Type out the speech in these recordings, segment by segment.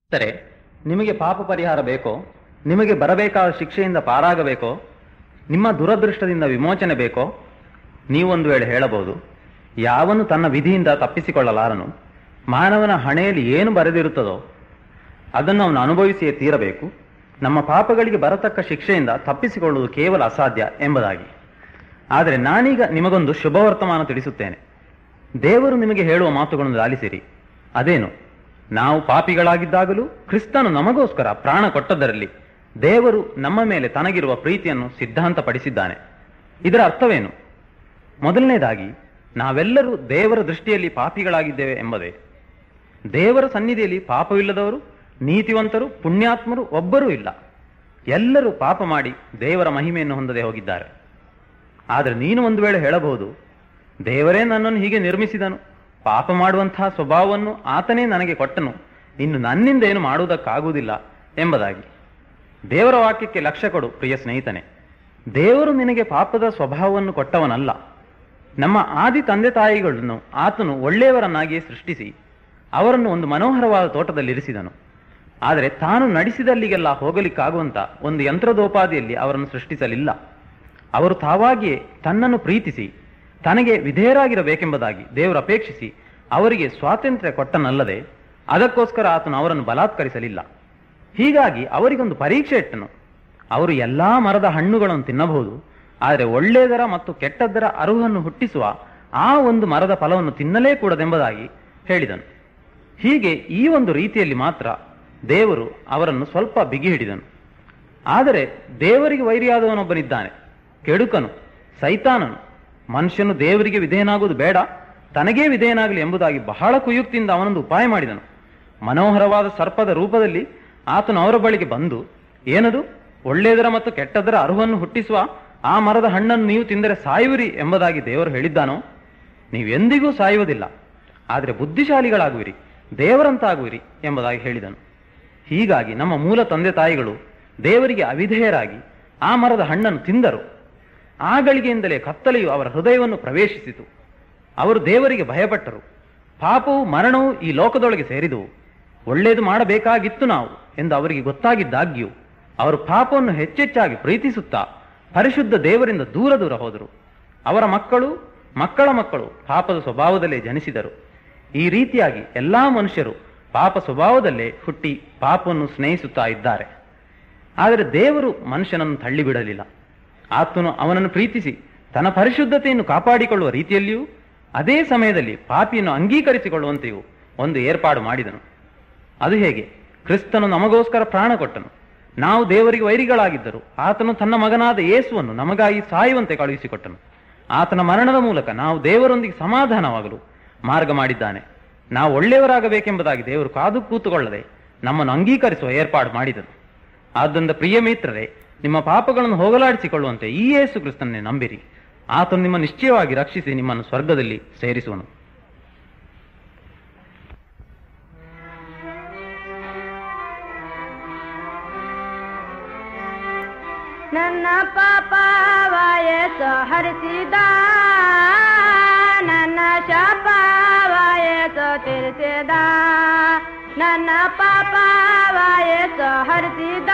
ಸರಿ ನಿಮಗೆ ಪಾಪ ಪರಿಹಾರ ಬೇಕೋ ನಿಮಗೆ ಬರಬೇಕಾದ ಶಿಕ್ಷೆಯಿಂದ ಪಾರಾಗಬೇಕೋ ನಿಮ್ಮ ದುರದೃಷ್ಟದಿಂದ ವಿಮೋಚನೆ ಬೇಕೋ ನೀವೊಂದು ವೇಳೆ ಹೇಳಬಹುದು ಯಾವನು ತನ್ನ ವಿಧಿಯಿಂದ ತಪ್ಪಿಸಿಕೊಳ್ಳಲಾರನು ಮಾನವನ ಹಣೆಯಲ್ಲಿ ಏನು ಬರೆದಿರುತ್ತದೋ ಅದನ್ನು ಅವನು ಅನುಭವಿಸಿಯೇ ತೀರಬೇಕು ನಮ್ಮ ಪಾಪಗಳಿಗೆ ಬರತಕ್ಕ ಶಿಕ್ಷೆಯಿಂದ ತಪ್ಪಿಸಿಕೊಳ್ಳುವುದು ಕೇವಲ ಅಸಾಧ್ಯ ಎಂಬುದಾಗಿ ಆದರೆ ನಾನೀಗ ನಿಮಗೊಂದು ಶುಭವರ್ತಮಾನ ತಿಳಿಸುತ್ತೇನೆ ದೇವರು ನಿಮಗೆ ಹೇಳುವ ಮಾತುಗಳನ್ನು ಲಾಲಿಸಿರಿ ಅದೇನು ನಾವು ಪಾಪಿಗಳಾಗಿದ್ದಾಗಲೂ ಕ್ರಿಸ್ತನು ನಮಗೋಸ್ಕರ ಪ್ರಾಣ ಕೊಟ್ಟದರಲ್ಲಿ ದೇವರು ನಮ್ಮ ಮೇಲೆ ತನಗಿರುವ ಪ್ರೀತಿಯನ್ನು ಸಿದ್ಧಾಂತಪಡಿಸಿದ್ದಾನೆ ಇದರ ಅರ್ಥವೇನು ಮೊದಲನೇದಾಗಿ ನಾವೆಲ್ಲರೂ ದೇವರ ದೃಷ್ಟಿಯಲ್ಲಿ ಪಾಪಿಗಳಾಗಿದ್ದೇವೆ ಎಂಬುದೇ ದೇವರ ಸನ್ನಿಧಿಯಲ್ಲಿ ಪಾಪವಿಲ್ಲದವರು ನೀತಿವಂತರು ಪುಣ್ಯಾತ್ಮರು ಒಬ್ಬರೂ ಇಲ್ಲ ಎಲ್ಲರೂ ಪಾಪ ಮಾಡಿ ದೇವರ ಮಹಿಮೆಯನ್ನು ಹೊಂದದೆ ಹೋಗಿದ್ದಾರೆ ಆದರೆ ನೀನು ಒಂದು ವೇಳೆ ಹೇಳಬಹುದು ದೇವರೇ ನನ್ನನ್ನು ಹೀಗೆ ನಿರ್ಮಿಸಿದನು ಪಾಪ ಮಾಡುವಂತಹ ಸ್ವಭಾವವನ್ನು ಆತನೇ ನನಗೆ ಕೊಟ್ಟನು ಇನ್ನು ನನ್ನಿಂದ ಏನು ಮಾಡುವುದಕ್ಕಾಗುವುದಿಲ್ಲ ಎಂಬುದಾಗಿ ದೇವರ ವಾಕ್ಯಕ್ಕೆ ಲಕ್ಷ್ಯ ಕೊಡು ಪ್ರಿಯ ಸ್ನೇಹಿತನೆ ದೇವರು ನಿನಗೆ ಪಾಪದ ಸ್ವಭಾವವನ್ನು ಕೊಟ್ಟವನಲ್ಲ ನಮ್ಮ ಆದಿ ತಂದೆ ತಾಯಿಗಳನ್ನು ಆತನು ಒಳ್ಳೆಯವರನ್ನಾಗಿಯೇ ಸೃಷ್ಟಿಸಿ ಅವರನ್ನು ಒಂದು ಮನೋಹರವಾದ ತೋಟದಲ್ಲಿ ಇರಿಸಿದನು ಆದರೆ ತಾನು ನಡೆಸಿದಲ್ಲಿಗೆಲ್ಲ ಹೋಗಲಿಕ್ಕಾಗುವಂತ ಒಂದು ಯಂತ್ರದೋಪಾದಿಯಲ್ಲಿ ಅವರನ್ನು ಸೃಷ್ಟಿಸಲಿಲ್ಲ ಅವರು ತಾವಾಗಿಯೇ ತನ್ನನ್ನು ಪ್ರೀತಿಸಿ ತನಗೆ ವಿಧೇಯರಾಗಿರಬೇಕೆಂಬುದಾಗಿ ದೇವರು ಅಪೇಕ್ಷಿಸಿ ಅವರಿಗೆ ಸ್ವಾತಂತ್ರ್ಯ ಕೊಟ್ಟನಲ್ಲದೆ ಅದಕ್ಕೋಸ್ಕರ ಆತನು ಅವರನ್ನು ಬಲಾತ್ಕರಿಸಲಿಲ್ಲ ಹೀಗಾಗಿ ಅವರಿಗೊಂದು ಪರೀಕ್ಷೆ ಇಟ್ಟನು ಅವರು ಎಲ್ಲಾ ಮರದ ಹಣ್ಣುಗಳನ್ನು ತಿನ್ನಬಹುದು ಆದರೆ ಒಳ್ಳೆಯದರ ಮತ್ತು ಕೆಟ್ಟದ್ದರ ಅರುಹನ್ನು ಹುಟ್ಟಿಸುವ ಆ ಒಂದು ಮರದ ಫಲವನ್ನು ತಿನ್ನಲೇ ಕೂಡದೆಂಬುದಾಗಿ ಹೇಳಿದನು ಹೀಗೆ ಈ ಒಂದು ರೀತಿಯಲ್ಲಿ ಮಾತ್ರ ದೇವರು ಅವರನ್ನು ಸ್ವಲ್ಪ ಬಿಗಿ ಹಿಡಿದನು ಆದರೆ ದೇವರಿಗೆ ವೈರಿಯಾದವನೊಬ್ಬನಿದ್ದಾನೆ ಕೆಡುಕನು ಸೈತಾನನು ಮನುಷ್ಯನು ದೇವರಿಗೆ ವಿಧೇಯನಾಗುವುದು ಬೇಡ ತನಗೇ ವಿಧೇಯನಾಗಲಿ ಎಂಬುದಾಗಿ ಬಹಳ ಕುಯುಕ್ತಿಯಿಂದ ಅವನೊಂದು ಉಪಾಯ ಮಾಡಿದನು ಮನೋಹರವಾದ ಸರ್ಪದ ರೂಪದಲ್ಲಿ ಆತನು ಅವರ ಬಳಿಗೆ ಬಂದು ಏನದು ಒಳ್ಳೆಯದರ ಮತ್ತು ಕೆಟ್ಟದರ ಅರುಹನ್ನು ಹುಟ್ಟಿಸುವ ಆ ಮರದ ಹಣ್ಣನ್ನು ನೀವು ತಿಂದರೆ ಸಾಯುವಿರಿ ಎಂಬುದಾಗಿ ದೇವರು ಹೇಳಿದ್ದಾನೋ ನೀವೆಂದಿಗೂ ಸಾಯುವುದಿಲ್ಲ ಆದರೆ ಬುದ್ಧಿಶಾಲಿಗಳಾಗುವಿರಿ ದೇವರಂತಾಗುವಿರಿ ಎಂಬುದಾಗಿ ಹೇಳಿದನು ಹೀಗಾಗಿ ನಮ್ಮ ಮೂಲ ತಂದೆ ತಾಯಿಗಳು ದೇವರಿಗೆ ಅವಿಧೇಯರಾಗಿ ಆ ಮರದ ಹಣ್ಣನ್ನು ತಿಂದರು ಆ ಗಳಿಗೆಯಿಂದಲೇ ಕತ್ತಲೆಯು ಅವರ ಹೃದಯವನ್ನು ಪ್ರವೇಶಿಸಿತು ಅವರು ದೇವರಿಗೆ ಭಯಪಟ್ಟರು ಪಾಪವು ಮರಣವು ಈ ಲೋಕದೊಳಗೆ ಸೇರಿದವು ಒಳ್ಳೆಯದು ಮಾಡಬೇಕಾಗಿತ್ತು ನಾವು ಎಂದು ಅವರಿಗೆ ಗೊತ್ತಾಗಿದ್ದಾಗ್ಯೂ ಅವರು ಪಾಪವನ್ನು ಹೆಚ್ಚೆಚ್ಚಾಗಿ ಪ್ರೀತಿಸುತ್ತಾ ಪರಿಶುದ್ಧ ದೇವರಿಂದ ದೂರ ದೂರ ಹೋದರು ಅವರ ಮಕ್ಕಳು ಮಕ್ಕಳ ಮಕ್ಕಳು ಪಾಪದ ಸ್ವಭಾವದಲ್ಲೇ ಜನಿಸಿದರು ಈ ರೀತಿಯಾಗಿ ಎಲ್ಲಾ ಮನುಷ್ಯರು ಪಾಪ ಸ್ವಭಾವದಲ್ಲೇ ಹುಟ್ಟಿ ಪಾಪವನ್ನು ಸ್ನೇಹಿಸುತ್ತಾ ಇದ್ದಾರೆ ಆದರೆ ದೇವರು ಮನುಷ್ಯನನ್ನು ತಳ್ಳಿಬಿಡಲಿಲ್ಲ ಆತನು ಅವನನ್ನು ಪ್ರೀತಿಸಿ ತನ್ನ ಪರಿಶುದ್ಧತೆಯನ್ನು ಕಾಪಾಡಿಕೊಳ್ಳುವ ರೀತಿಯಲ್ಲಿಯೂ ಅದೇ ಸಮಯದಲ್ಲಿ ಪಾಪಿಯನ್ನು ಅಂಗೀಕರಿಸಿಕೊಳ್ಳುವಂತೆಯೂ ಒಂದು ಏರ್ಪಾಡು ಮಾಡಿದನು ಅದು ಹೇಗೆ ಕ್ರಿಸ್ತನು ನಮಗೋಸ್ಕರ ಪ್ರಾಣ ಕೊಟ್ಟನು ನಾವು ದೇವರಿಗೆ ವೈರಿಗಳಾಗಿದ್ದರು ಆತನು ತನ್ನ ಮಗನಾದ ಯೇಸುವನ್ನು ನಮಗಾಗಿ ಸಾಯುವಂತೆ ಕಳುಹಿಸಿಕೊಟ್ಟನು ಆತನ ಮರಣದ ಮೂಲಕ ನಾವು ದೇವರೊಂದಿಗೆ ಸಮಾಧಾನವಾಗಲು ಮಾರ್ಗ ಮಾಡಿದ್ದಾನೆ ನಾವು ಒಳ್ಳೆಯವರಾಗಬೇಕೆಂಬುದಾಗಿ ದೇವರು ಕಾದು ಕೂತುಕೊಳ್ಳದೆ ನಮ್ಮನ್ನು ಅಂಗೀಕರಿಸುವ ಏರ್ಪಾಡು ಮಾಡಿದನು ಆದ್ದರಿಂದ ಪ್ರಿಯ ಮಿತ್ರರೇ ನಿಮ್ಮ ಪಾಪಗಳನ್ನು ಹೋಗಲಾಡಿಸಿಕೊಳ್ಳುವಂತೆ ಈ ಯೇಸು ಕ್ರಿಸ್ತನ್ನೇ ನಂಬಿರಿ ಆತನು ನಿಮ್ಮ ನಿಶ್ಚಯವಾಗಿ ರಕ್ಷಿಸಿ ನಿಮ್ಮನ್ನು ಸ್ವರ್ಗದಲ್ಲಿ ಸೇರಿಸುವನು ನನ್ನ ಪಾಪ ವಯಸ್ಸು ಹರಿಸಿದ ನನ್ನ ಶಾಪ ವಯಸ್ಸು ತಿರ್ಸಿದ ನನ್ನ ಪಾಪ ವಯಸ್ಸು ಹರಿಸಿದ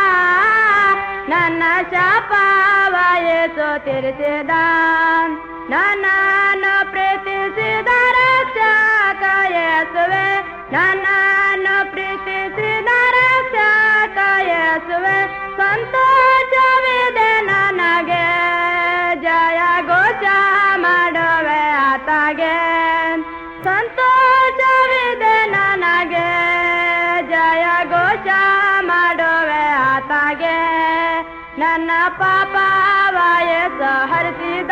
ನನ್ನ ಶಾಪ ವಯಸ್ಸು ತಿರ್ಸಿದ ನನ್ನನ್ನು ಪ್ರೀತಿಸಿದ ರಕ್ಷಕ ಯೇಸುವೆ ನನ್ನನ್ನು ಪ್ರೀತಿಸಿದ ರಕ್ಷಕ ಯೇಸುವೆ ಸಂತೋಷವಿದೆ ನನಗೆ ಜಯ ಘೋಷ ಮಾಡುವೆ ಆತಗೆ ಸಂತೋಷವಿದೆ ನನಗೆ ಜಯ ಘೋಷ ಮಾಡುವೆ ಆತಗೆ ನನ್ನ ಪಾಪ ವಯಸ್ಸು ಹರಿಸಿದ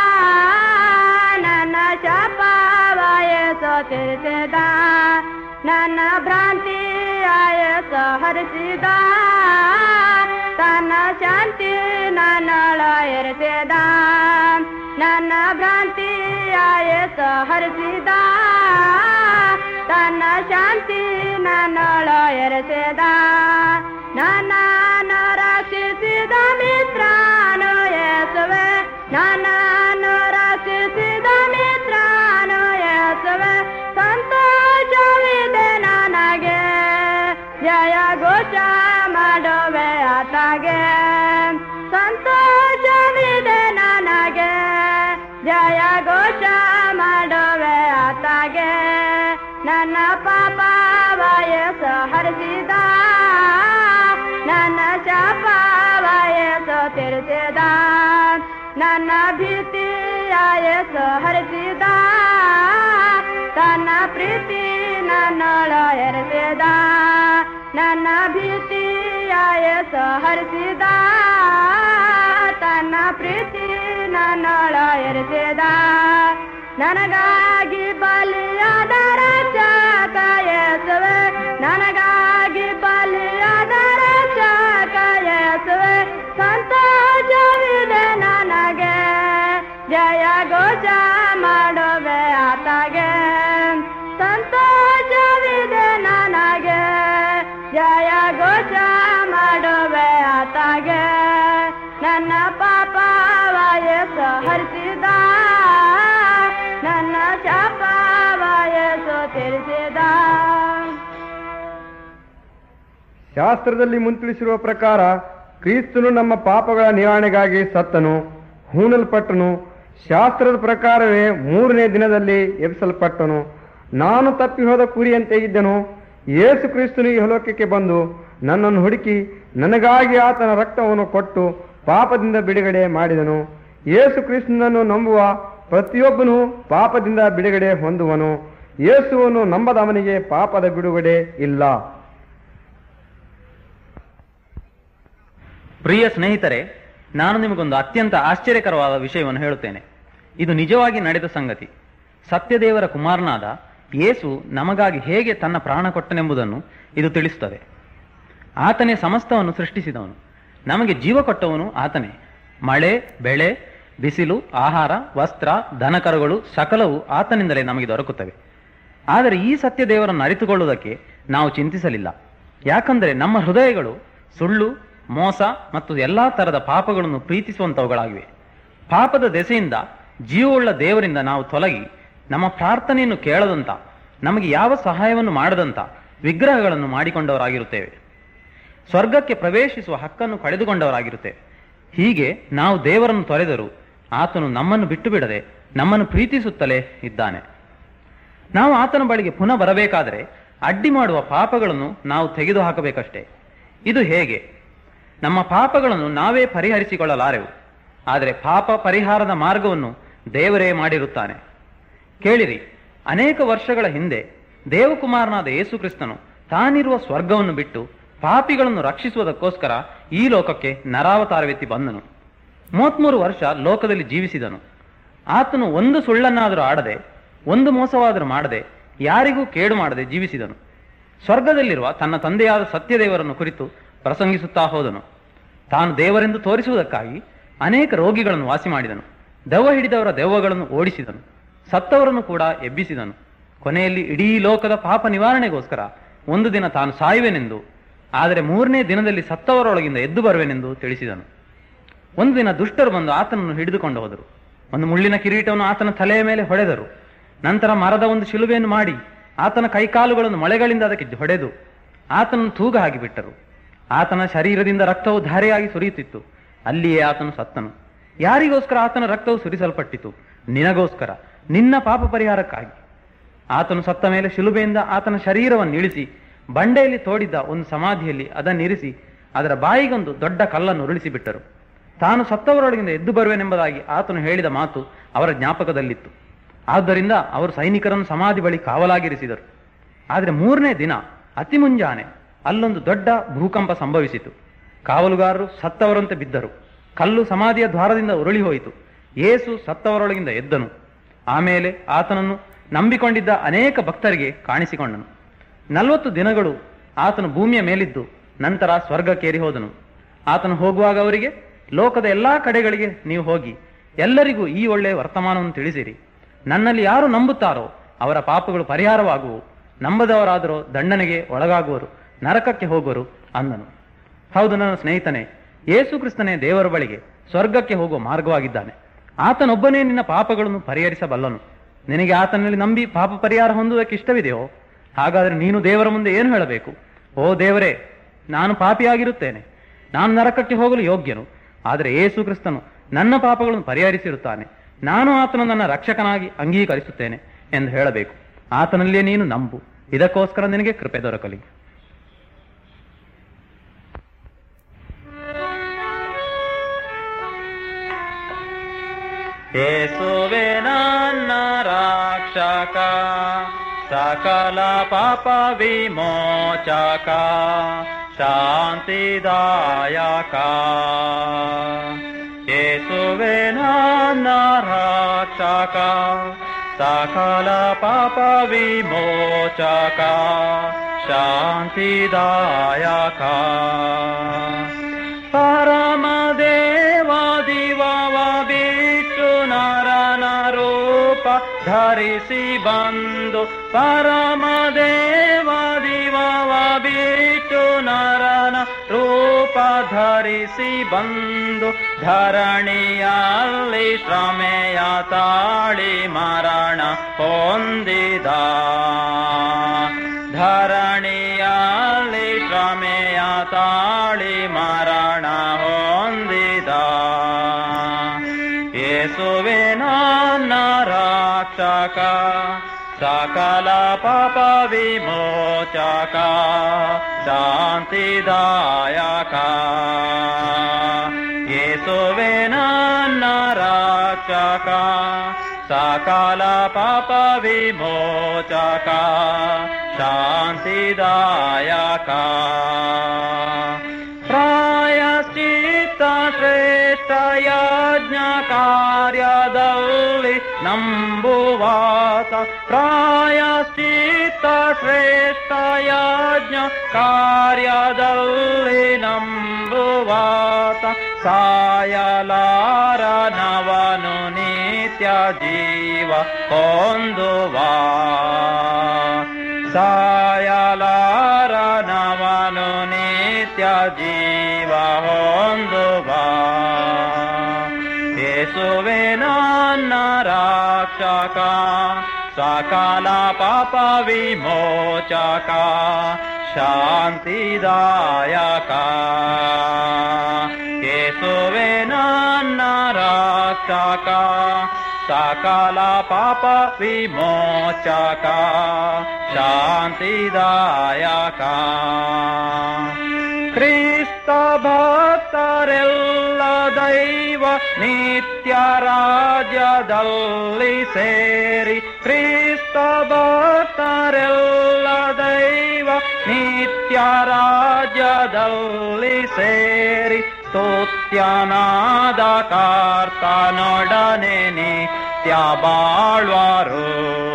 ನನ್ನ ಶಾಪ ವಯಸ್ಸು ತಿರ್ಸಿದ ನನ್ನ ಭ್ರಾಂತಿ ಆಯಸ್ಸು ಹರಿಸಿದ ತನ್ನ ಶಾಂತಿ ನನ್ನೊಳ ಇರಿಸಿದ ನನ್ನ ಭ್ರಾಂತಿ ಆಯಸ್ಸು ಹರಿಸಿದ ತನ್ನ ಶಾಂತಿ ನನ್ನೊಳ ಇರಿಸಿದ ನನ್ನನ್ನು ರಕ್ಷಿಸಿದ ಮಿತ್ರನು ಯೇಸುವೆ ನನ್ನನ್ನು ರಕ್ಷಿಸಿದ ಮಿತ್ರನು ಯೇಸುವೆ ಸಂತೋಷವಿದೆ ನನಗೆ ಘೋಷ ಮಾಡುವೆ ಆತಗೆ ಸಂತೋಷವಿದೆ ನನಗೆ ಜಯ ಘೋಷ ಮಾಡುವೆ ಆತಗೆ ನನ್ನ ಪಾಪ ವಯಸ್ಸು ಹರಿಸಿದ ನನ್ನ ಶಾಪ ವಯಸ್ಸು ತಿರುಸಿದ ನನ್ನ ಭೀತಿ ಆಯಸ್ಸು ಹರಿಸಿದ ತನ್ನ ಪ್ರೀತಿ ನನ್ನೊಳ ಎರೆಸಿದ ನನ್ನ ಭೀತಿ ಆಯಸ್ಸು ಹರಿಸಿದ ತನ್ನ ಪ್ರೀತಿ ನನ್ನೊಳ ಎರೆಸಿದ ನನಗಾಗಿ ಬಲಿಯಾದ ರಕ್ಷಕ ಯೇಸುವೆ ನನಗಾಗಿ ಬಲಿಯಾದ ರಕ್ಷಕ ಯೇಸುವೆ ಸಂತೋಷವಿದೆ ನನಗೆ ಜಯ ಘೋಷ ಮಾಡುವೆ ಆತಗೆ ಸಂತೋಷವಿದೆ ನನಗೆ ಜಯ ಘೋಷ ಮಾಡುವೆ ಆತಗೆ ನನ್ನ ಪಾಪ ವಯಸ್ಸು ಹರಿಸಿದ ನನ್ನ ಶಾಪ ವಯಸ್ಸು ತಿರುಸಿದ ಶಾಸ್ತ್ರದಲ್ಲಿ ಮುಂತಿಳಿಸಿರುವ ಪ್ರಕಾರ ಕ್ರಿಸ್ತನು ನಮ್ಮ ಪಾಪಗಳ ನಿವಾರಣೆಗಾಗಿ ಸತ್ತನು ಹೂಣಲ್ಪಟ್ಟನು ಶಾಸ್ತ್ರದ ಪ್ರಕಾರವೇ ಮೂರನೇ ದಿನದಲ್ಲಿ ಎಬ್ಬಿಸಲ್ಪಟ್ಟನು ನಾನು ತಪ್ಪಿ ಹೋದ ಕುರಿಯಂತೆ ಇದ್ದನು ಯೇಸು ಕ್ರಿಸ್ತನು ಈ ಲೋಕಕ್ಕೆ ಬಂದು ನನ್ನನ್ನು ಹುಡುಕಿ ನನಗಾಗಿ ಆತನ ರಕ್ತವನ್ನು ಕೊಟ್ಟು ಪಾಪದಿಂದ ಬಿಡುಗಡೆ ಮಾಡಿದನು ಯೇಸು ಕ್ರಿಸ್ತನನ್ನು ನಂಬುವ ಪ್ರತಿಯೊಬ್ಬನು ಪಾಪದಿಂದ ಬಿಡುಗಡೆ ಹೊಂದುವನು ಯೇಸುವನ್ನು ನಂಬದವನಿಗೆ ಪಾಪದ ಬಿಡುಗಡೆ ಇಲ್ಲ ಪ್ರಿಯ ಸ್ನೇಹಿತರೆ ನಾನು ನಿಮಗೊಂದು ಅತ್ಯಂತ ಆಶ್ಚರ್ಯಕರವಾದ ವಿಷಯವನ್ನು ಹೇಳುತ್ತೇನೆ ಇದು ನಿಜವಾಗಿ ನಡೆದ ಸಂಗತಿ ಸತ್ಯದೇವರ ಕುಮಾರನಾದ ಯೇಸು ನಮಗಾಗಿ ಹೇಗೆ ತನ್ನ ಪ್ರಾಣ ಕೊಟ್ಟನೆಂಬುದನ್ನು ಇದು ತಿಳಿಸುತ್ತದೆ ಆತನೇ ಸಮಸ್ತವನ್ನು ಸೃಷ್ಟಿಸಿದವನು ನಮಗೆ ಜೀವ ಕೊಟ್ಟವನು ಆತನೇ ಮಳೆ ಬೆಳೆ ಬಿಸಿಲು ಆಹಾರ ವಸ್ತ್ರ ದನಕರುಗಳು ಸಕಲವು ಆತನಿಂದಲೇ ನಮಗೆ ದೊರಕುತ್ತವೆ ಆದರೆ ಈ ಸತ್ಯ ದೇವರನ್ನು ಅರಿತುಕೊಳ್ಳುವುದಕ್ಕೆ ನಾವು ಚಿಂತಿಸಲಿಲ್ಲ ಯಾಕಂದರೆ ನಮ್ಮ ಹೃದಯಗಳು ಸುಳ್ಳು ಮೋಸ ಮತ್ತು ಎಲ್ಲಾ ತರದ ಪಾಪಗಳನ್ನು ಪ್ರೀತಿಸುವಂತವುಗಳಾಗಿವೆ ಪಾಪದ ದೆಸೆಯಿಂದ ಜೀವವುಳ್ಳ ದೇವರಿಂದ ನಾವು ತೊಲಗಿ ನಮ್ಮ ಪ್ರಾರ್ಥನೆಯನ್ನು ಕೇಳದಂತ ನಮಗೆ ಯಾವ ಸಹಾಯವನ್ನು ಮಾಡದಂತ ವಿಗ್ರಹಗಳನ್ನು ಮಾಡಿಕೊಂಡವರಾಗಿರುತ್ತೇವೆ ಸ್ವರ್ಗಕ್ಕೆ ಪ್ರವೇಶಿಸುವ ಹಕ್ಕನ್ನು ಕಳೆದುಕೊಂಡವರಾಗಿರುತ್ತೇವೆ ಹೀಗೆ ನಾವು ದೇವರನ್ನು ತೊರೆದರೂ ಆತನು ನಮ್ಮನ್ನು ಬಿಟ್ಟು ಬಿಡದೆ ನಮ್ಮನ್ನು ಪ್ರೀತಿಸುತ್ತಲೇ ಇದ್ದಾನೆ ನಾವು ಆತನ ಬಳಿಗೆ ಪುನಃ ಬರಬೇಕಾದರೆ ಅಡ್ಡಿ ಮಾಡುವ ಪಾಪಗಳನ್ನು ನಾವು ತೆಗೆದು ಹಾಕಬೇಕಷ್ಟೇ ಇದು ಹೇಗೆ ನಮ್ಮ ಪಾಪಗಳನ್ನು ನಾವೇ ಪರಿಹರಿಸಿಕೊಳ್ಳಲಾರೆವು ಆದರೆ ಪಾಪ ಪರಿಹಾರದ ಮಾರ್ಗವನ್ನು ದೇವರೇ ಮಾಡಿರುತ್ತಾನೆ ಕೇಳಿರಿ ಅನೇಕ ವರ್ಷಗಳ ಹಿಂದೆ ದೇವಕುಮಾರನಾದ ಯೇಸು ಕ್ರಿಸ್ತನು ತಾನಿರುವ ಸ್ವರ್ಗವನ್ನು ಬಿಟ್ಟು ಪಾಪಿಗಳನ್ನು ರಕ್ಷಿಸುವುದಕ್ಕೋಸ್ಕರ ಈ ಲೋಕಕ್ಕೆ ನರಾವತಾರವೆತ್ತಿ ಬಂದನು ಮೂವತ್ಮೂರು ವರ್ಷ ಲೋಕದಲ್ಲಿ ಜೀವಿಸಿದನು ಆತನು ಒಂದು ಸುಳ್ಳನ್ನಾದರೂ ಆಡದೆ ಒಂದು ಮೋಸವಾದರೂ ಮಾಡದೆ ಯಾರಿಗೂ ಕೇಡು ಮಾಡದೆ ಜೀವಿಸಿದನು ಸ್ವರ್ಗದಲ್ಲಿರುವ ತನ್ನ ತಂದೆಯಾದ ಸತ್ಯದೇವರನ್ನು ಕುರಿತು ಪ್ರಸಂಗಿಸುತ್ತಾ ಹೋದನು ತಾನು ದೇವರೆಂದು ತೋರಿಸುವುದಕ್ಕಾಗಿ ಅನೇಕ ರೋಗಿಗಳನ್ನು ವಾಸಿ ಮಾಡಿದನು ದೆವ್ವ ಹಿಡಿದವರ ದೆವ್ವಗಳನ್ನು ಓಡಿಸಿದನು ಸತ್ತವರನ್ನು ಕೂಡ ಎಬ್ಬಿಸಿದನು ಕೊನೆಯಲ್ಲಿ ಇಡೀ ಲೋಕದ ಪಾಪ ನಿವಾರಣೆಗೋಸ್ಕರ ಒಂದು ದಿನ ತಾನು ಸಾಯುವೆನೆಂದು ಆದರೆ ಮೂರನೇ ದಿನದಲ್ಲಿ ಸತ್ತವರೊಳಗಿಂದ ಎದ್ದು ಬರುವೆನೆಂದು ತಿಳಿಸಿದನು ಒಂದು ದಿನ ದುಷ್ಟರು ಬಂದು ಆತನನ್ನು ಹಿಡಿದುಕೊಂಡು ಹೋದರು ಒಂದು ಮುಳ್ಳಿನ ಕಿರೀಟವನ್ನು ಆತನ ತಲೆಯ ಮೇಲೆ ಹೊಡೆದರು ನಂತರ ಮರದ ಒಂದು ಶಿಲುಬೆಯನ್ನು ಮಾಡಿ ಆತನ ಕೈಕಾಲುಗಳನ್ನು ಮೊಳೆಗಳಿಂದ ಅದಕ್ಕೆ ಹೊಡೆದು ಆತನನ್ನು ತೂಗ ಹಾಕಿಬಿಟ್ಟರು ಆತನ ಶರೀರದಿಂದ ರಕ್ತವು ಧಾರೆಯಾಗಿ ಸುರಿಯುತ್ತಿತ್ತು ಅಲ್ಲಿಯೇ ಆತನು ಸತ್ತನು ಯಾರಿಗೋಸ್ಕರ ಆತನ ರಕ್ತವು ಸುರಿಸಲ್ಪಟ್ಟಿತು ನಿನಗೋಸ್ಕರ ನಿನ್ನ ಪಾಪ ಪರಿಹಾರಕ್ಕಾಗಿ ಆತನು ಸತ್ತ ಮೇಲೆ ಶಿಲುಬೆಯಿಂದ ಆತನ ಶರೀರವನ್ನು ಇಳಿಸಿ ಬಂಡೆಯಲ್ಲಿ ತೋಡಿದ್ದ ಒಂದು ಸಮಾಧಿಯಲ್ಲಿ ಅದನ್ನಿರಿಸಿ ಅದರ ಬಾಯಿಗೊಂದು ದೊಡ್ಡ ಕಲ್ಲನ್ನು ಉರುಳಿಸಿ ಬಿಟ್ಟರು ತಾನು ಸತ್ತವರೊಳಗಿಂದ ಎದ್ದು ಬರುವೆನೆಂಬುದಾಗಿ ಆತನು ಹೇಳಿದ ಮಾತು ಅವರ ಜ್ಞಾಪಕದಲ್ಲಿತ್ತು ಆದ್ದರಿಂದ ಅವರು ಸೈನಿಕರನ್ನು ಸಮಾಧಿ ಬಳಿ ಕಾವಲಾಗಿರಿಸಿದರು ಆದರೆ ಮೂರನೇ ದಿನ ಅತಿ ಮುಂಜಾನೆ ಅಲ್ಲೊಂದು ದೊಡ್ಡ ಭೂಕಂಪ ಸಂಭವಿಸಿತು ಕಾವಲುಗಾರರು ಸತ್ತವರಂತೆ ಬಿದ್ದರು ಕಲ್ಲು ಸಮಾಧಿಯ ದ್ವಾರದಿಂದ ಉರುಳಿ ಹೋಯಿತು ಯೇಸು ಸತ್ತವರೊಳಗಿಂದ ಎದ್ದನು ಆಮೇಲೆ ಆತನನ್ನು ನಂಬಿಕೊಂಡಿದ್ದ ಅನೇಕ ಭಕ್ತರಿಗೆ ಕಾಣಿಸಿಕೊಂಡನು ನಲವತ್ತು ದಿನಗಳು ಆತನು ಭೂಮಿಯ ಮೇಲಿದ್ದು ನಂತರ ಸ್ವರ್ಗಕ್ಕೇರಿ ಹೋದನು ಆತನು ಹೋಗುವಾಗ ಅವರಿಗೆ ಲೋಕದ ಎಲ್ಲಾ ಕಡೆಗಳಿಗೆ ನೀವು ಹೋಗಿ ಎಲ್ಲರಿಗೂ ಈ ಒಳ್ಳೆಯ ವರ್ತಮಾನವನ್ನು ತಿಳಿಸಿರಿ ನನ್ನಲ್ಲಿ ಯಾರು ನಂಬುತ್ತಾರೋ ಅವರ ಪಾಪಗಳು ಪರಿಹಾರವಾಗುವು ನಂಬದವರಾದರೂ ದಂಡನೆಗೆ ಒಳಗಾಗುವರು ನರಕಕ್ಕೆ ಹೋಗುವರು ಅಂದನು ಹೌದು ನನ್ನ ಸ್ನೇಹಿತನೇ ಯೇಸು ಕ್ರಿಸ್ತನೇ ದೇವರ ಬಳಿಗೆ ಸ್ವರ್ಗಕ್ಕೆ ಹೋಗುವ ಮಾರ್ಗವಾಗಿದ್ದಾನೆ ಆತನೊಬ್ಬನೇ ನಿನ್ನ ಪಾಪಗಳನ್ನು ಪರಿಹರಿಸಬಲ್ಲನು ನಿನಗೆ ಆತನಲ್ಲಿ ನಂಬಿ ಪಾಪ ಪರಿಹಾರ ಹೊಂದುವುದಕ್ಕೆ ಇಷ್ಟವಿದೆಯೋ ಹಾಗಾದರೆ ನೀನು ದೇವರ ಮುಂದೆ ಏನು ಹೇಳಬೇಕು ಓ ದೇವರೇ ನಾನು ಪಾಪಿಯಾಗಿರುತ್ತೇನೆ ನಾನು ನರಕಕ್ಕೆ ಹೋಗಲು ಯೋಗ್ಯನು ಆದರೆ ಏಸು ಕ್ರಿಸ್ತನು ನನ್ನ ಪಾಪಗಳನ್ನು ಪರಿಹರಿಸಿರುತ್ತಾನೆ ನಾನು ಆತನು ನನ್ನ ರಕ್ಷಕನಾಗಿ ಅಂಗೀಕರಿಸುತ್ತೇನೆ ಎಂದು ಹೇಳಬೇಕು ಆತನಲ್ಲಿಯೇ ನೀನು ನಂಬು ಇದಕ್ಕೋಸ್ಕರ ನಿನಗೆ ಕೃಪೆ ದೊರಕಲಿ ಯೇಸುವೆ ನನ್ನ ರಕ್ಷಕ ಸಕಲ ಪಾಪ ವಿಮೋಚಕ ಶಾಂತಿದಾಯಕ ಯೇಸುವೆ ನನ್ನ ರಕ್ಷಕ ಸಕಲ ಪಾಪ ವಿಮೋಚಕ ಶಾಂತಿದಾಯಕ ಪರಮದೇವ ದಿವವ ಬಿಟ್ಟು ನರನ ರೂಪ ಧರಿಸಿ ಬಂದು ಪರಮದೇವ ದಿವವ ಬಿಟ್ಟು ನರನ ರೂಪ ಧರಿಸಿ ಬಂದು ಧರಣಿಯಲ್ಲಿ ಶ್ರಮೆಯ ತಾಳಿ ಮರಣ ಹೊಂದಿದ ಧರಣಿಯಲ್ಲಿ ಶ್ರಮೆಯ ತಾಳಿ ಮರಣ ಹೊಂದಿದ ಯೇಸುವೆ ನನ್ನ ರಕ್ಷಕ ಸಕಲ ಪಾಪ ವಿಮೋಚಕ ಶಾಂತಿದಾಯಕ ಯೇಸುವೆ ನನ್ನ ರಕ್ಷಕ ಸಕಲ ಪಾಪ ವಿಮೋಚಕ ಶಾಂತಿದಾಯಕ ಪ್ರಾಯಶ್ಚಿತ್ತ ಶ್ರೇಷ್ಠ ಯಜ್ಞ ಕಾರ್ಯದಲ್ಲಿ ನಂಬುವಾತ ಪ್ರಾಯಶ್ಚಿತ್ತ ಶ್ರೇಷ್ಠ ಯಜ್ಞ ಕಾರ್ಯದಲ್ಲಿ ನಂಬುವಾತ ಸಾಯಲಾರನವನು ನಿತ್ಯ ಜೀವ ಹೊಂದುವಾ ಸಾಯಲಾರನವನು ನಿತ್ಯ ಜೀವ ಹೊಂದುವಾ ಯೇಸುವೆ ನನ್ನ ರಕ್ಷಕ ಸಕಲ ಪಾಪ ವಿಮೋಚಕ ಶಾಂತಿದಾಯಕ ಯೇಸುವೆ ನನ್ನ ರಕ್ಷಕ ಸಕಲ ಪಾಪ ವಿಮೋಚಕ ಶಾಂತಿದಾಯಕ ಕ್ರಿಸ್ತ ಭಕ್ತರೆಲ್ಲ ದೈವ ನಿತ್ಯ ರಾಜ್ಯದಲ್ಲಿ ಸೇರಿ ಕ್ರಿಸ್ತ ಭಕ್ತರೆಲ್ಲ ದೈವ ನಿತ್ಯ ರಾಜ್ಯದಲ್ಲಿ ಸೇರಿ ಸ್ತುತ್ಯನಾದ ಕರ್ತನೊಡನೆ ನಿತ್ಯ ಬಾಳ್ವಾರು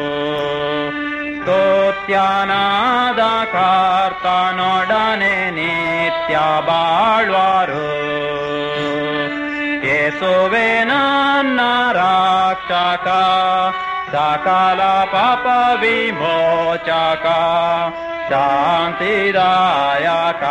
ಸ್ತೋತ್ಯನಾದ ಕರ್ತನೊಡನೆ ನಿತ್ಯ ಬಾಳ್ವಾರು ಯೇಸುವೆ ನನ್ನ ರಕ್ಷಕ ಸಕಲ ಪಾಪ ವಿಮೋಚಕ ಶಾಂತಿದಾಯಕ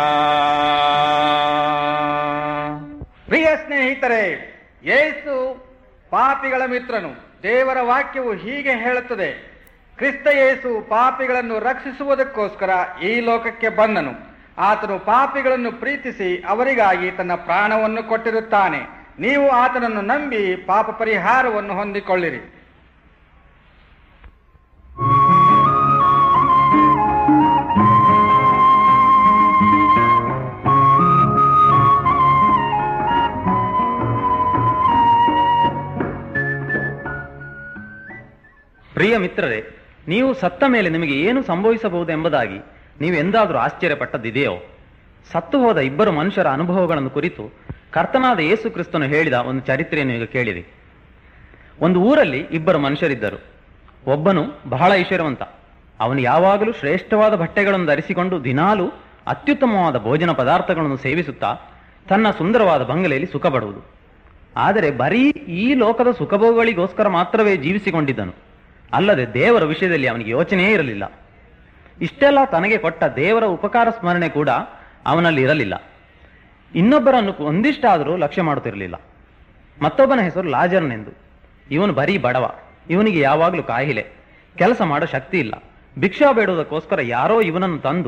ಪ್ರಿಯ ಸ್ನೇಹಿತರೆ ಯೇಸು ಪಾಪಿಗಳ ಮಿತ್ರನು ದೇವರ ವಾಕ್ಯವು ಹೀಗೆ ಹೇಳುತ್ತದೆ ಕ್ರಿಸ್ತ ಯೇಸು ಪಾಪಿಗಳನ್ನು ರಕ್ಷಿಸುವುದಕ್ಕೋಸ್ಕರ ಈ ಲೋಕಕ್ಕೆ ಬಂದನು ಆತನು ಪಾಪಿಗಳನ್ನು ಪ್ರೀತಿಸಿ ಅವರಿಗಾಗಿ ತನ್ನ ಪ್ರಾಣವನ್ನು ಕೊಟ್ಟಿರುತ್ತಾನೆ ನೀವು ಆತನನ್ನು ನಂಬಿ ಪಾಪ ಪರಿಹಾರವನ್ನು ಹೊಂದಿಕೊಳ್ಳಿರಿ ಪ್ರಿಯ ಮಿತ್ರರೇ ನೀವು ಸತ್ತ ಮೇಲೆ ನಿಮಗೆ ಏನು ಸಂಭವಿಸಬಹುದು ಎಂಬುದಾಗಿ ನೀವು ಎಂದಾದರೂ ಆಶ್ಚರ್ಯಪಟ್ಟದ್ದಿದೆಯೋ ಸತ್ತು ಹೋದ ಇಬ್ಬರು ಮನುಷ್ಯರ ಅನುಭವಗಳನ್ನು ಕುರಿತು ಕರ್ತನಾದ ಯೇಸು ಕ್ರಿಸ್ತನು ಹೇಳಿದ ಒಂದು ಚರಿತ್ರೆಯನ್ನು ಈಗ ಕೇಳಿರಿ ಒಂದು ಊರಲ್ಲಿ ಇಬ್ಬರು ಮನುಷ್ಯರಿದ್ದರು ಒಬ್ಬನು ಬಹಳ ಐಶ್ವರ್ಯವಂತ ಅವನು ಯಾವಾಗಲೂ ಶ್ರೇಷ್ಠವಾದ ಬಟ್ಟೆಗಳನ್ನು ಧರಿಸಿಕೊಂಡು ದಿನಾಲೂ ಅತ್ಯುತ್ತಮವಾದ ಭೋಜನ ಪದಾರ್ಥಗಳನ್ನು ಸೇವಿಸುತ್ತಾ ತನ್ನ ಸುಂದರವಾದ ಬಂಗಲೆಯಲ್ಲಿ ಸುಖ ಪಡುವುದು ಆದರೆ ಬರೀ ಈ ಲೋಕದ ಸುಖಭೋಗಗಳಿಗೋಸ್ಕರ ಮಾತ್ರವೇ ಜೀವಿಸಿಕೊಂಡಿದ್ದನು ಅಲ್ಲದೆ ದೇವರ ವಿಷಯದಲ್ಲಿ ಅವನಿಗೆ ಯೋಚನೆಯೇ ಇರಲಿಲ್ಲ ಇಷ್ಟೆಲ್ಲ ತನಗೆ ಕೊಟ್ಟ ದೇವರ ಉಪಕಾರ ಸ್ಮರಣೆ ಕೂಡ ಅವನಲ್ಲಿ ಇರಲಿಲ್ಲ ಇನ್ನೊಬ್ಬರನ್ನು ಒಂದಿಷ್ಟಾದರೂ ಲಕ್ಷ್ಯ ಮಾಡುತ್ತಿರಲಿಲ್ಲ ಮತ್ತೊಬ್ಬನ ಹೆಸರು ಲಾಜರ್ನೆಂದು ಇವನು ಬರೀ ಬಡವ ಇವನಿಗೆ ಯಾವಾಗಲೂ ಕಾಯಿಲೆ ಕೆಲಸ ಮಾಡೋ ಶಕ್ತಿ ಇಲ್ಲ ಭಿಕ್ಷಾ ಬೇಡುವುದಕ್ಕೋಸ್ಕರ ಯಾರೋ ಇವನನ್ನು ತಂದು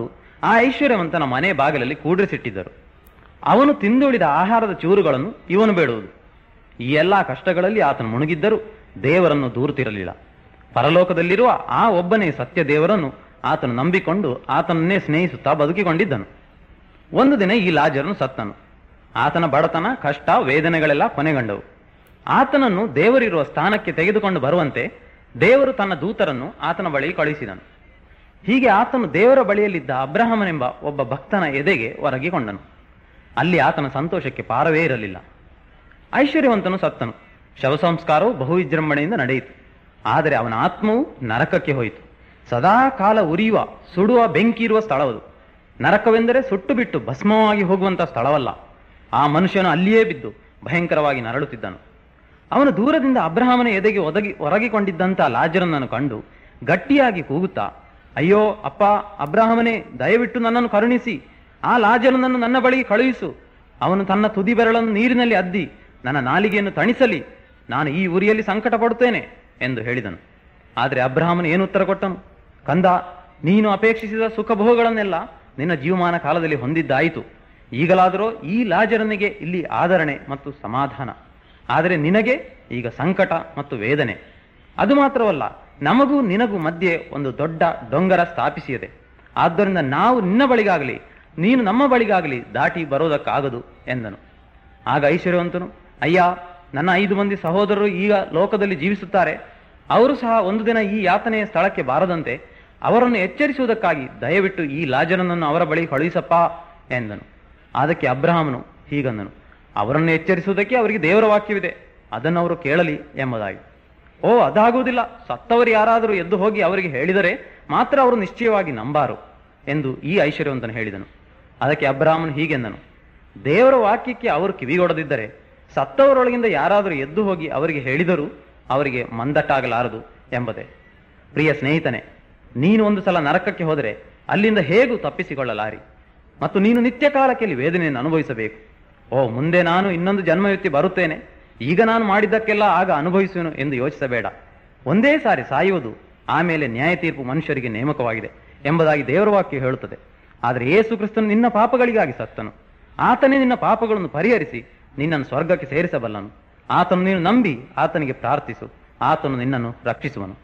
ಆ ಐಶ್ವರ್ಯವಂತನ ಮನೆ ಬಾಗಿಲಲ್ಲಿ ಕೂಡಿಸಿಟ್ಟಿದ್ದರು ಅವನು ತಿಂದುಳಿದ ಆಹಾರದ ಚೂರುಗಳನ್ನು ಇವನು ಬೇಡುವುದು ಈ ಎಲ್ಲಾ ಕಷ್ಟಗಳಲ್ಲಿ ಆತನು ಮುಳುಗಿದ್ದರೂ ದೇವರನ್ನು ದೂರುತ್ತಿರಲಿಲ್ಲ ಪರಲೋಕದಲ್ಲಿರುವ ಆ ಒಬ್ಬನೇ ಸತ್ಯ ದೇವರನ್ನು ಆತನು ನಂಬಿಕೊಂಡು ಆತನನ್ನೇ ಸ್ನೇಹಿಸುತ್ತಾ ಬದುಕಿಕೊಂಡಿದ್ದನು ಒಂದು ದಿನ ಈ ಲಾಜರನು ಸತ್ತನು ಆತನ ಬಡತನ ಕಷ್ಟ ವೇದನೆಗಳೆಲ್ಲ ಕೊನೆಗಂಡವು ಆತನನ್ನು ದೇವರಿರುವ ಸ್ಥಾನಕ್ಕೆ ತೆಗೆದುಕೊಂಡು ಬರುವಂತೆ ದೇವರು ತನ್ನ ದೂತರನ್ನು ಆತನ ಬಳಿ ಕಳುಹಿಸಿದನು ಹೀಗೆ ಆತನು ದೇವರ ಬಳಿಯಲ್ಲಿದ್ದ ಅಬ್ರಹಮನೆಂಬ ಒಬ್ಬ ಭಕ್ತನ ಎದೆಗೆ ಒರಗಿಕೊಂಡನು ಅಲ್ಲಿ ಆತನ ಸಂತೋಷಕ್ಕೆ ಪಾರವೇ ಇರಲಿಲ್ಲ ಐಶ್ವರ್ಯವಂತನು ಸತ್ತನು ಶವ ಸಂಸ್ಕಾರವು ಬಹು ವಿಜೃಂಭಣೆಯಿಂದ ನಡೆಯಿತು ಆದರೆ ಅವನ ಆತ್ಮವು ನರಕಕ್ಕೆ ಹೋಯಿತು ಸದಾ ಕಾಲ ಉರಿಯುವ ಸುಡುವ ಬೆಂಕಿ ಇರುವ ಸ್ಥಳವದು ನರಕವೆಂದರೆ ಸುಟ್ಟು ಬಿಟ್ಟು ಭಸ್ಮವಾಗಿ ಹೋಗುವಂತ ಸ್ಥಳವಲ್ಲ ಆ ಮನುಷ್ಯನು ಅಲ್ಲಿಯೇ ಬಿದ್ದು ಭಯಂಕರವಾಗಿ ನರಳುತ್ತಿದ್ದನು ಅವನು ದೂರದಿಂದ ಅಬ್ರಹಾಮನ ಎದೆಗೆ ಒದಗಿ ಹೊರಗಿಕೊಂಡಿದ್ದಂತ ಲಾಜರನನ್ನು ಕಂಡು ಗಟ್ಟಿಯಾಗಿ ಕೂಗುತ್ತಾ ಅಯ್ಯೋ ಅಪ್ಪ ಅಬ್ರಹಾಮನೇ ದಯವಿಟ್ಟು ನನ್ನನ್ನು ಕರುಣಿಸಿ ಆ ಲಾಜರನನ್ನು ನನ್ನ ಬಳಿಗೆ ಕಳುಹಿಸು ಅವನು ತನ್ನ ತುದಿ ಬೆರಳನ್ನು ನೀರಿನಲ್ಲಿ ಅದ್ದಿ ನನ್ನ ನಾಲಿಗೆಯನ್ನು ತಣಿಸಲಿ ನಾನು ಈ ಉರಿಯಲ್ಲಿ ಸಂಕಟ ಪಡುತ್ತೇನೆ ಎಂದು ಹೇಳಿದನು ಆದರೆ ಅಬ್ರಹಾಮನು ಏನು ಉತ್ತರ ಕೊಟ್ಟನು ಕಂದ ನೀನು ಅಪೇಕ್ಷಿಸಿದ ಸುಖಭೋಗಗಳನ್ನೆಲ್ಲ ನಿನ್ನ ಜೀವಮಾನ ಕಾಲದಲ್ಲಿ ಹೊಂದಿದ್ದಾಯಿತು ಈಗಲಾದರೂ ಈ ಲಾಜರನಿಗೆ ಇಲ್ಲಿ ಆದರಣೆ ಮತ್ತು ಸಮಾಧಾನ ಆದರೆ ನಿನಗೆ ಈಗ ಸಂಕಟ ಮತ್ತು ವೇದನೆ ಅದು ಮಾತ್ರವಲ್ಲ ನಮಗೂ ನಿನಗೂ ಮಧ್ಯೆ ಒಂದು ದೊಡ್ಡ ಡೊಂಗರ ಸ್ಥಾಪಿಸಿದೆ ಆದ್ದರಿಂದ ನಾವು ನಿನ್ನ ಬಳಿಗಾಗಲಿ ನೀನು ನಮ್ಮ ಬಳಿಗಾಗಲಿ ದಾಟಿ ಬರೋದಕ್ಕಾಗದು ಎಂದನು ಆಗ ಐಶ್ವರ್ಯವಂತನು ಅಯ್ಯ ನನ್ನ ಐದು ಮಂದಿ ಸಹೋದರರು ಈಗ ಲೋಕದಲ್ಲಿ ಜೀವಿಸುತ್ತಾರೆ ಅವರು ಸಹ ಒಂದು ದಿನ ಈ ಯಾತನೆಯ ಸ್ಥಳಕ್ಕೆ ಬಾರದಂತೆ ಅವರನ್ನು ಎಚ್ಚರಿಸುವುದಕ್ಕಾಗಿ ದಯವಿಟ್ಟು ಈ ಲಾಜರನನ್ನು ಅವರ ಬಳಿ ಕಳುಹಿಸಪ್ಪ ಎಂದನು ಅದಕ್ಕೆ ಅಬ್ರಹಾಮನು ಹೀಗಂದನು ಅವರನ್ನು ಎಚ್ಚರಿಸುವುದಕ್ಕೆ ಅವರಿಗೆ ದೇವರ ವಾಕ್ಯವಿದೆ ಅದನ್ನು ಅವರು ಕೇಳಲಿ ಎಂಬುದಾಗಿ ಓ ಅದಾಗುವುದಿಲ್ಲ ಸತ್ತವರು ಯಾರಾದರೂ ಎದ್ದು ಹೋಗಿ ಅವರಿಗೆ ಹೇಳಿದರೆ ಮಾತ್ರ ಅವರು ನಿಶ್ಚಯವಾಗಿ ನಂಬಾರು ಎಂದು ಈ ಐಶ್ವರ್ಯವಂತನು ಹೇಳಿದನು ಅದಕ್ಕೆ ಅಬ್ರಾಹ್ಮನ್ ಹೀಗೆಂದನು ದೇವರ ವಾಕ್ಯಕ್ಕೆ ಅವರು ಕಿವಿಗೊಡದಿದ್ದರೆ ಸತ್ತವರೊಳಗಿಂದ ಯಾರಾದರೂ ಎದ್ದು ಹೋಗಿ ಅವರಿಗೆ ಹೇಳಿದರೂ ಅವರಿಗೆ ಮಂದಟ್ಟಾಗಲಾರದು ಎಂಬುದೇ ಪ್ರಿಯ ಸ್ನೇಹಿತನೆ ನೀನು ಒಂದು ಸಲ ನರಕಕ್ಕೆ ಹೋದರೆ ಅಲ್ಲಿಂದ ಹೇಗೂ ತಪ್ಪಿಸಿಕೊಳ್ಳಲಾರಿ ಮತ್ತು ನೀನು ನಿತ್ಯ ಕಾಲಕ್ಕೆ ಇಲ್ಲಿ ವೇದನೆಯನ್ನು ಅನುಭವಿಸಬೇಕು ಓ ಮುಂದೆ ನಾನು ಇನ್ನೊಂದು ಜನ್ಮಯುಕ್ತಿ ಬರುತ್ತೇನೆ ಈಗ ನಾನು ಮಾಡಿದ್ದಕ್ಕೆಲ್ಲ ಆಗ ಅನುಭವಿಸುವೆನು ಎಂದು ಯೋಚಿಸಬೇಡ ಒಂದೇ ಸಾರಿ ಸಾಯುವುದು ಆಮೇಲೆ ನ್ಯಾಯ ತೀರ್ಪು ಮನುಷ್ಯರಿಗೆ ನೇಮಕವಾಗಿದೆ ಎಂಬುದಾಗಿ ದೇವರ ವಾಕ್ಯ ಹೇಳುತ್ತದೆ ಆದರೆ ಯೇಸು ಕ್ರಿಸ್ತನು ನಿನ್ನ ಪಾಪಗಳಿಗಾಗಿ ಸತ್ತನು ಆತನೇ ನಿನ್ನ ಪಾಪಗಳನ್ನು ಪರಿಹರಿಸಿ ನಿನ್ನನ್ನು ಸ್ವರ್ಗಕ್ಕೆ ಸೇರಿಸಬಲ್ಲನು ಆತನು ನೀನು ನಂಬಿ ಆತನಿಗೆ ಪ್ರಾರ್ಥಿಸು ಆತನು ನಿನ್ನನ್ನು ರಕ್ಷಿಸುವನು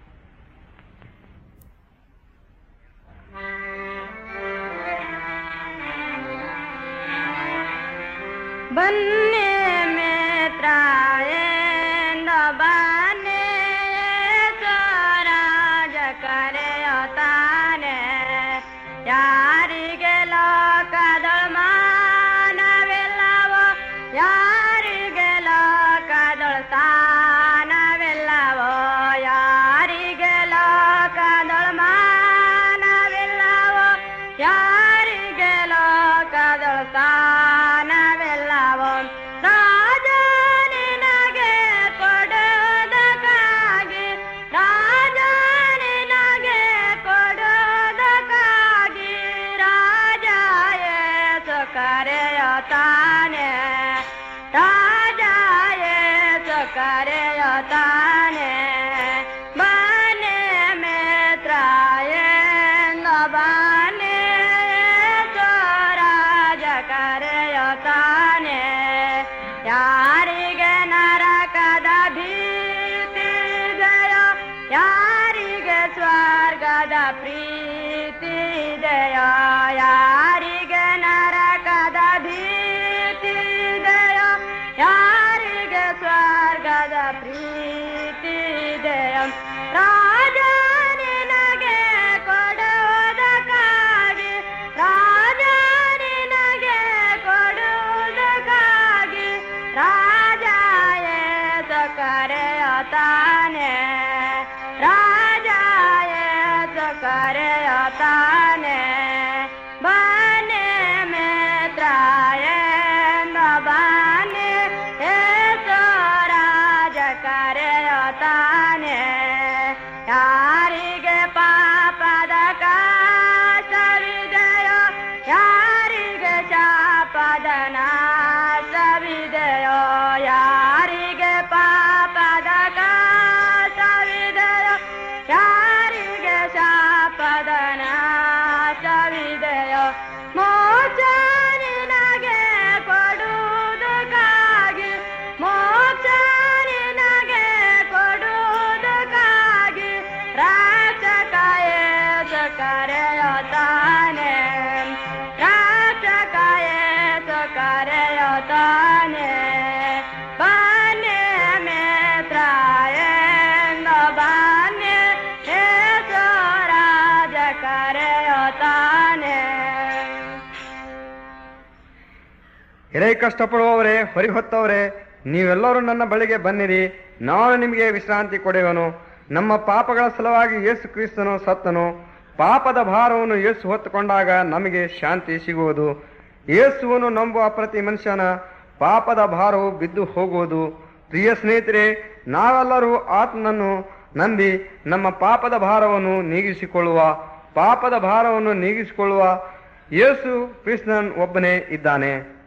ಬನ್ನಿ ಮಿತ್ರಾಯೇಂದ ಬನ್ನಿ ಸ್ವರಾಜ ಕರೆಯುತ್ತಾನೆ ಯಾರಿಗೆ ಲೋಕದ ಮಾನವಿಲ್ಲವೋ ಯಾರಿಗೆ ಲೋಕದ ಸ್ಥಾನವಿಲ್ಲವೋ ಯಾರಿಗೆ ಲೋಕದ ಮಾನವಿಲ್ಲವೋ ಯಾರಿಗೆ ಲೋಕದ ಸ್ಥಾನವಿಲ್ಲವೋ ರಾಜ ನಿನಗೆ ಕೊಡುವುದಕ್ಕಾಗಿ ರಾಜ ನಿನಗೆ ಕೊಡುವುದಕ್ಕಾಗಿ ರಾಜ ಯೇಸು ಕರೆಯುತ್ತಾನೆ ರಾಜ ಯೇಸು ಕರೆಯುತ್ತಾನೆ ಬನ್ನಿ ಮಿತ್ರ ಎಂದು ಬನ್ನಿ ಯೇಸು ರಾಜ ಕರೆಯುತ್ತಾನೆ ಯಾರಿಗೆ ನರಕದ ಭೀತಿ ಇದೆಯೋ ಯಾರಿಗೆ ಸ್ವರ್ಗದ ಪ್ರೀತಿ ಇದೆಯೋ ಯಾರಿಗೆ ನರಕದ ಭೀತಿ ಇದೆಯೋ ಯಾರಿಗೆ ಸ್ವರ್ಗದ ಪ್ರೀತಿ ಇದೆಯೋ ರಾಜ ನಿನಗೆ ಕೊಡುವುದಕ್ಕಾಗಿ ರಾಜ ನಿನಗೆ ಕೊಡುವುದಕ್ಕಾಗಿ ರಾಜ ಏಸು ಕರೆಯುತ್ತಾನೆ ರಾಜ ಏಸು ಕರೆಯುತ್ತಾನೆ ಬನ್ನಿ ಮಿತ್ರ ಎಂದು ಬನ್ನಿ ಏಸು ರಾಜ ಕರೆಯುತ್ತಾನೆ ಯಾರಿಗೆ ಪಾಪದ ಕಾಸವಿದೆಯೋ ಯಾರಿಗೆ ಶಾಪದ ನಾಶವಿದೆಯೋ ಯಾರಿಗೆ ಪಾಪದ ಕಾಸವಿದೆಯೋ ಎಳೆ ಕಷ್ಟಪಡುವವರೇ ಹೊರಗೆ ನೀವೆಲ್ಲರೂ ನನ್ನ ಬಳಿಗೆ ಬನ್ನಿರಿ ನಾನು ನಿಮಗೆ ವಿಶ್ರಾಂತಿ ಕೊಡುವೆನು ನಮ್ಮ ಪಾಪಗಳ ಸಲುವಾಗಿ ಯೇಸು ಕ್ರಿಸ್ತನು ಸತ್ತನು ಪಾಪದ ಭಾರವನ್ನು ಯೇಸು ಹೊತ್ತುಕೊಂಡಾಗ ನಮಗೆ ಶಾಂತಿ ಸಿಗುವುದು ಯೇಸುವನ್ನು ನಂಬುವ ಪ್ರತಿ ಮನುಷ್ಯನ ಪಾಪದ ಭಾರವು ಬಿದ್ದು ಹೋಗುವುದು ಪ್ರಿಯ ಸ್ನೇಹಿತರೆ ನಾವೆಲ್ಲರೂ ಆತನನ್ನು ನಂಬಿ ನಮ್ಮ ಪಾಪದ ಭಾರವನ್ನು ನೀಗಿಸಿಕೊಳ್ಳುವ ಪಾಪದ ಭಾರವನ್ನು ನೀಗಿಸಿಕೊಳ್ಳುವ ಯೇಸು ಕೃಷ್ಣನ್ ಒಬ್ಬನೇ ಇದ್ದಾನೆ